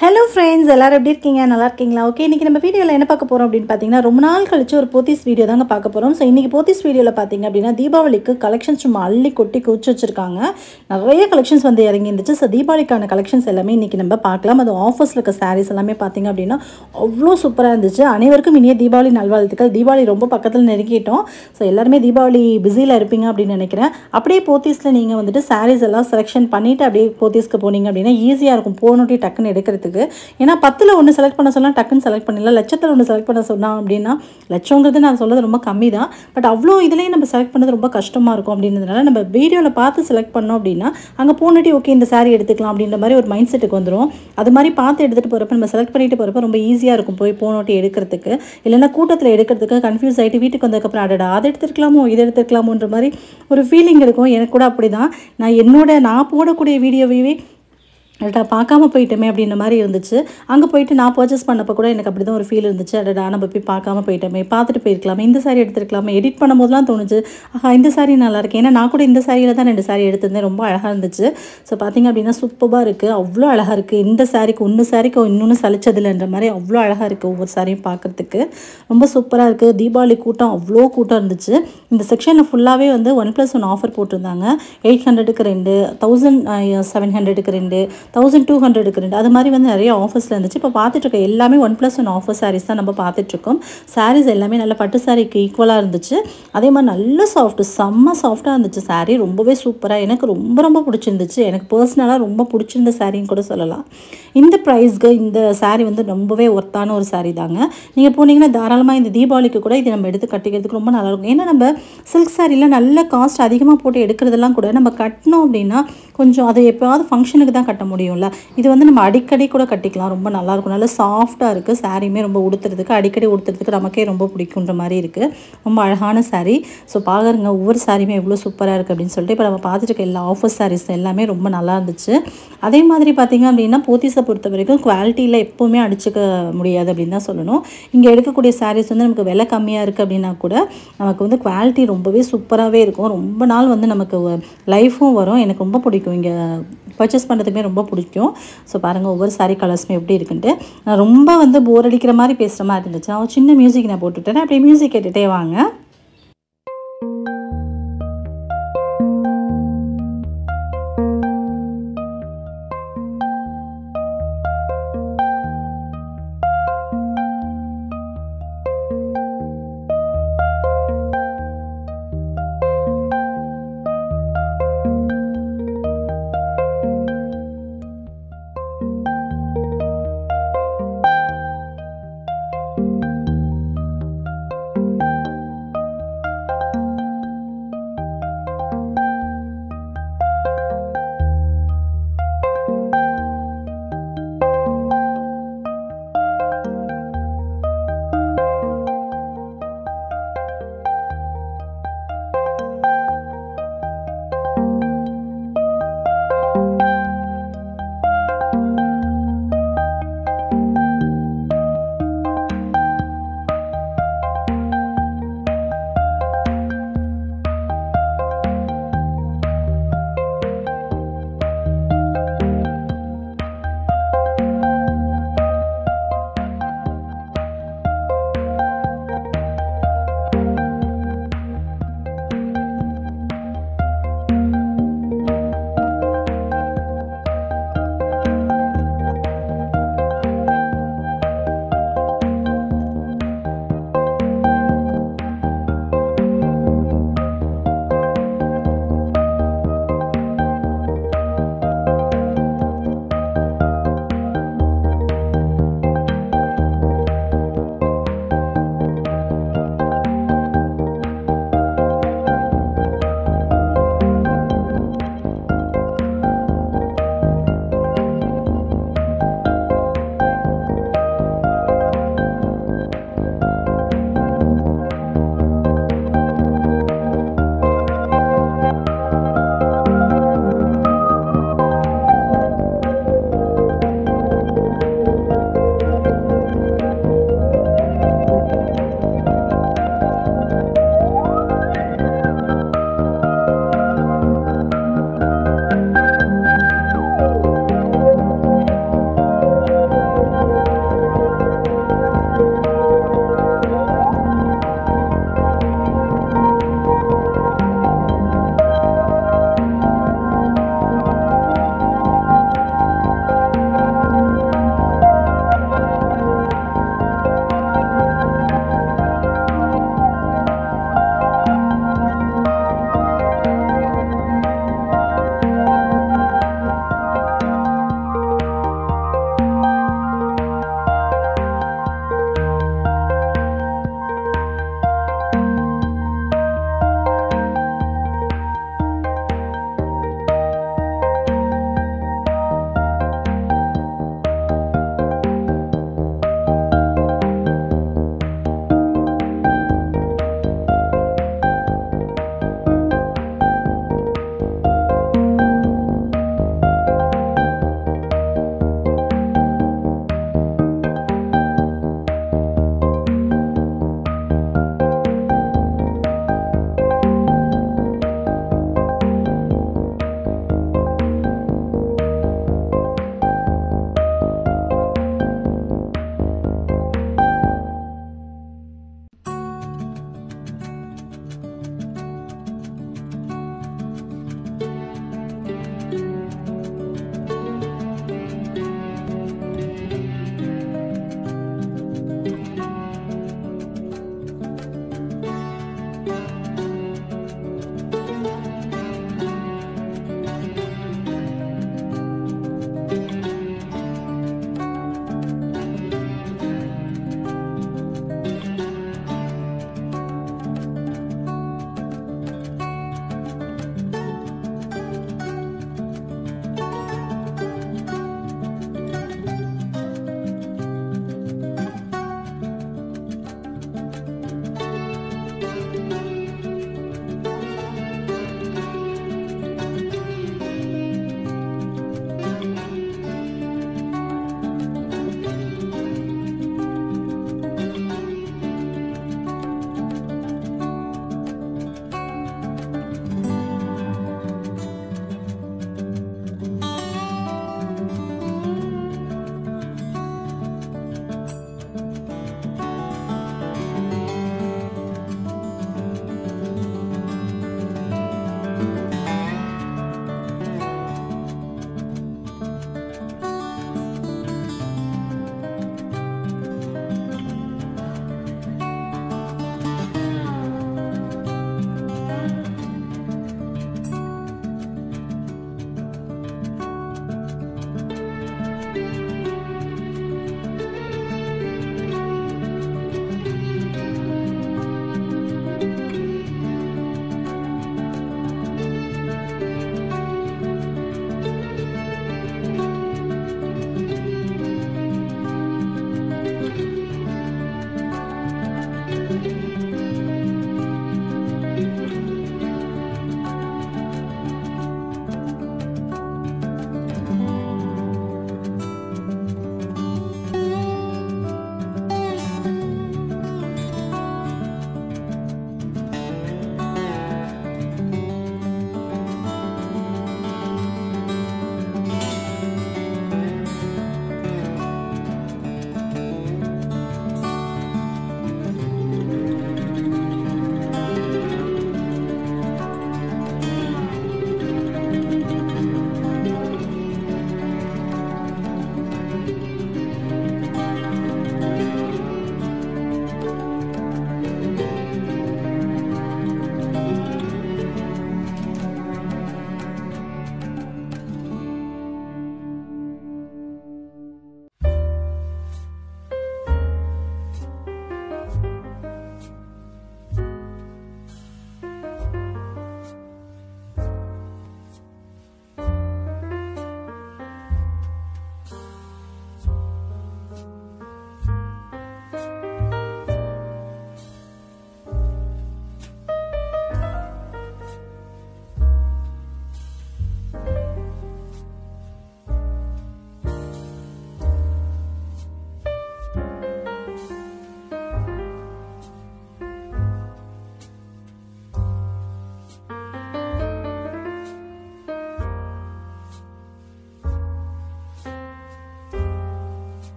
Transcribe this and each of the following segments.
hello friends எல்லாரும் எப்படி இருக்கீங்க நல்லா இருக்கீங்களா ஓகே இன்றைக்கி நம்ம வீடியோவில் என்ன பார்க்க போகிறோம் அப்படின்னு பார்த்தீங்கன்னா ரொம்ப நாள் கழிச்சு ஒரு போத்தீஸ் வீடியோ தாங்க பார்க்க போகிறோம் ஸோ இன்றைக்கி போத்தீஸ் வீடியோவில் பார்த்தீங்க அப்படின்னா தீபாவளிக்கு கலெக்ஷன்ஸ் சும்மா அள்ளி கொட்டி குச்சி வச்சிருக்காங்க நிறைய கலெக்ஷன்ஸ் வந்து இறங்கி இருந்துச்சு ஸோ தீபாவளிக்கான கலெக்ஷன்ஸ் எல்லாமே இன்றைக்கி நம்ம பார்க்கலாம் அது ஆஃபர்ஸில் இருக்க சாரீஸ் எல்லாமே பார்த்தீங்க அப்படின்னா அவ்வளோ சூப்பராக இருந்துச்சு அனைவருக்கும் இனிய தீபாவளி நல்வாழ்த்துக்கள் தீபாவளி ரொம்ப பக்கத்தில் நெருங்கிட்டோம் ஸோ எல்லாருமே தீபாவளி பிஸியில் இருப்பீங்க அப்படின்னு நினைக்கிறேன் அப்படியே போத்தீஸில் நீங்கள் வந்துட்டு சாரீஸ் எல்லாம் செலெக்ஷன் பண்ணிவிட்டு அப்படியே போத்தீஸ்க்கு போனீங்க அப்படின்னா ஈஸியாக இருக்கும் போனோட்டி டக்குன்னு எடுக்கிறதுக்கு ஏன்னா பத்தில் ஒன்று செலக்ட் பண்ண சொன்னால் டக்குன்னு செலக்ட் பண்ணிடலாம் லட்சத்தில் ஒன்று செலக்ட் பண்ண சொன்னால் அப்படின்னா லட்சங்கிறது நான் சொல்கிறது ரொம்ப கம்மி தான் பட் அவ்வளோ இதுலேயும் நம்ம செலக்ட் பண்ணது ரொம்ப கஷ்டமாக இருக்கும் அப்படின்றதுனால நம்ம வீடியோவில் பார்த்து செலக்ட் பண்ணோம் அப்படின்னா அங்கே போனட்டி ஓகே இந்த saree எடுத்துக்கலாம் அப்படின்ற மாதிரி ஒரு மைண்ட் செட்டுக்கு வந்துடும் அது மாதிரி பார்த்து எடுத்துகிட்டு போகிறப்ப நம்ம செலக்ட் பண்ணிட்டு போகிறப்ப ரொம்ப ஈஸியாக இருக்கும் போய் போனோட்டி எடுக்கிறதுக்கு இல்லைன்னா கூட்டத்தில் எடுக்கிறதுக்கு கன்ஃபியூஸ் ஆகிட்டு வீட்டுக்கு வந்ததுக்கப்புறம் அடடா அதை எடுத்துருக்கலாமோ இதை எடுத்துருக்கலாமோன்ற மாதிரி ஒரு ஃபீலிங் இருக்கும் எனக்கு கூட அப்படி தான் நான் என்னோட நான் போடக்கூடிய வீடியோவையே அடடா பார்க்காம போயிட்டோமே அப்படின்ற மாதிரி இருந்துச்சு அங்கே போயிட்டு நான் பர்ச்சேஸ் பண்ணப்போ கூட எனக்கு அப்படி தான் ஒரு ஃபீல் இருந்துச்சு அடடா நம்ம போய் பார்க்காம போயிட்டோமே பார்த்துட்டு போயிருக்கலாமே இந்த சாரி எடுத்துருக்கலாமே எடிட் பண்ணும்போதுலாம் தோணுச்சு ஆஹா இந்த சாரி நல்லா இருக்கு ஏன்னா நான் கூட இந்த சாரியில் தான் ரெண்டு சாரி எடுத்திருந்தேன் ரொம்ப அழகாக இருந்துச்சு ஸோ பார்த்தீங்க அப்படின்னா சூப்பராக இருக்குது அவ்வளோ அழகாக இருக்குது இந்த சாரிக்கு ஒன்று சாரிக்கு இன்னொன்று சலிச்சதில்லைன்ற மாதிரி அவ்வளோ அழகாக இருக்குது ஒவ்வொரு சாரியும் பார்க்குறதுக்கு ரொம்ப சூப்பராக இருக்குது தீபாவளி கூட்டம் அவ்வளோ கூட்டம் இருந்துச்சு இந்த செக்ஷனில் ஃபுல்லாகவே வந்து ஒன் ப்ளஸ் ஒன் ஆஃபர் போட்டிருந்தாங்க எயிட் ஹண்ட்ரடுக்கு ரெண்டு தௌசண்ட் செவன் ஹண்ட்ரடுக்கு ரெண்டு தௌசண்ட் டூ ஹண்ட்ரடுக்கு ரெண்டு அது மாதிரி வந்து நிறைய ஆஃபர்ஸில் இருந்துச்சு இப்போ பார்த்துட்டு இருக்க எல்லாமே one plus one offer saris தான் நம்ம பார்த்துட்ருக்கோம் சாரீஸ் எல்லாமே நல்ல பட்டு சாரிக்கு ஈக்குவலாக இருந்துச்சு அதே மாதிரி நல்ல சாஃப்ட் செம்ம சாஃப்டாக இருந்துச்சு சாரீ ரொம்பவே சூப்பராக எனக்கு ரொம்ப ரொம்ப பிடிச்சிருந்துச்சு எனக்கு பர்சனலாக ரொம்ப பிடிச்சிருந்த சாரின்னு கூட சொல்லலாம் இந்த ப்ரைஸ்க்கு இந்த சாரீ வந்து ரொம்பவே ஒர்த்தான ஒரு சாரீ தாங்க நீங்கள் போனீங்கன்னா தாராளமாக இந்த தீபாவளிக்கு கூட இதை நம்ம எடுத்து கட்டிக்கிறதுக்கு ரொம்ப நல்லாயிருக்கும் ஏன்னா நம்ம சில்க் சாரியில் நல்ல காஸ்ட் அதிகமாக போட்டு எடுக்கிறதெல்லாம் கூட நம்ம கட்டினோம் அப்படின்னா கொஞ்சம் அதை எப்போயாவது ஃபங்க்ஷனுக்கு தான் கட்ட முடியும்ல இது வந்து நம்ம அடிக்கடி கூட கட்டிக்கலாம் ரொம்ப நல்லாயிருக்கும் நல்லா சாஃப்டாக இருக்குது சாரியுமே ரொம்ப உடுத்துறதுக்கு அடிக்கடி உடுத்துறதுக்கு நமக்கே ரொம்ப பிடிக்குன்ற மாதிரி இருக்குது ரொம்ப அழகான சாரீ ஸோ பார்க்குறங்க ஒவ்வொரு சாரியுமே எவ்வளோ சூப்பராக இருக்குது அப்படின்னு சொல்லிட்டு இப்போ நம்ம பார்த்துட்டு இருக்க எல்லா ஆஃபர் சாரீஸ் எல்லாமே ரொம்ப நல்லா இருந்துச்சு அதே மாதிரி பார்த்திங்க அப்படின்னா போத்தீஸை பொறுத்த வரைக்கும் குவாலிட்டியில் எப்போவுமே அடிச்சுக்க முடியாது அப்படின்னு தான் சொல்லணும் இங்கே எடுக்கக்கூடிய சாரீஸ் வந்து நமக்கு விலை கம்மியாக இருக்குது அப்படின்னா கூட நமக்கு வந்து குவாலிட்டி ரொம்பவே சூப்பராகவே இருக்கும் ரொம்ப நாள் வந்து நமக்கு லைஃப்பும் வரும் எனக்கு ரொம்ப பிடிக்கும் இங்கே பர்ச்சேஸ் பண்ணுறதுக்குமே ரொம்ப பிடிக்கும் ஸோ பாருங்கள் ஒவ்வொரு சாரீ கலர்ஸுமே எப்படி இருக்குன்ட்டு நான் ரொம்ப வந்து போர் அடிக்கிற மாதிரி பேசுகிற மாதிரி இருந்துச்சு நான் ஒரு சின்ன மியூசிக் நான் போட்டுட்டேன் அப்படியே மியூசிக் கேட்டுகிட்டே வாங்க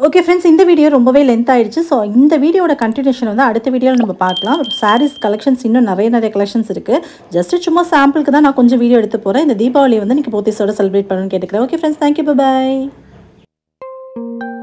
ஓகே ஃப்ரெண்ட்ஸ் இந்த வீடியோ ரொம்பவே லென்த் ஆயிடுச்சு ஸோ இந்த வீடியோட கண்டினியூஷன் வந்து அடுத்த வீடியோவில் நம்ம பார்க்கலாம் சாரீஸ் கலெக்ஷன்ஸ் இன்னும் நிறைய நிறைய கலெக்ஷன்ஸ் இருக்குது ஜஸ்ட் சும்மா சாம்பிளுக்கு தான் நான் கொஞ்சம் வீடியோ எடுத்து போகிறேன் இந்த தீபாவளி வந்து நீங்கள் போத்தீஸோட செலிப்ரேட் பண்ணணும்னு கேட்டுக்கிறேன் ஓகே ஃப்ரெண்ட்ஸ் தேங்க்யூ பாய்